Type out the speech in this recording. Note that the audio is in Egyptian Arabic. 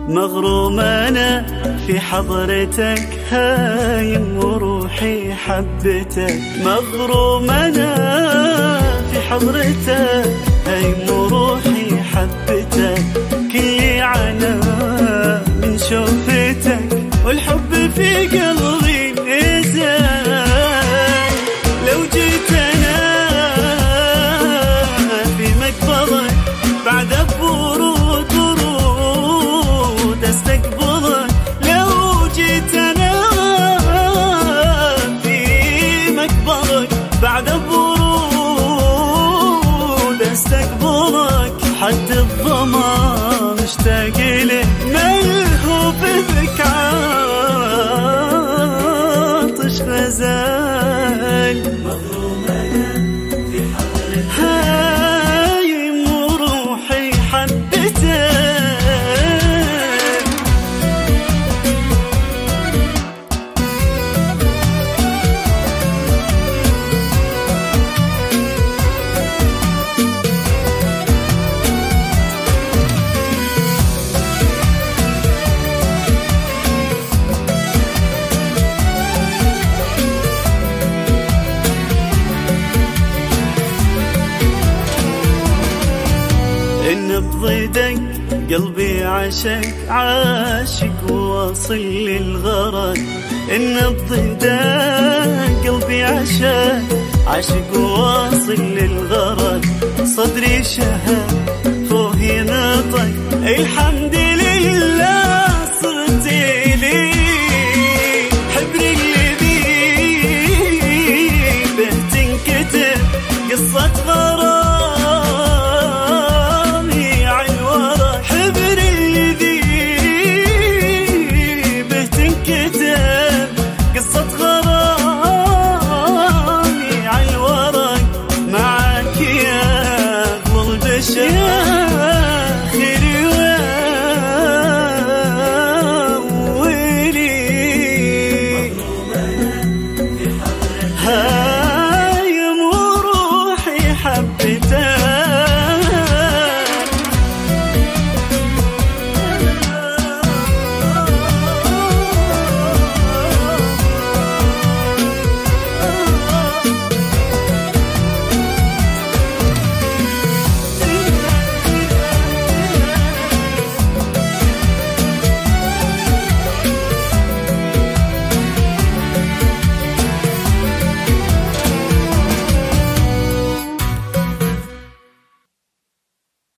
مغروم انا في حضرتك هايم وروحي حبتك مغروم انا في حضرتك هايم وروحي حبتك كل عنا من شوفتك والحب في قلبي نزل لو جيت انا في مقبضك بعد بورود ورود استقبضك لو جيت انا في مقبضك بعد بورود استقبضك حد الظما مشتاق لك ملهوف بك عاطش غزال هايم وروحي حبتك النبض دق قلبي عشق عاشق واصل للغرض النبض دق قلبي عشق عاشق واصل للغرض صدري شهد فوق نطق الحمد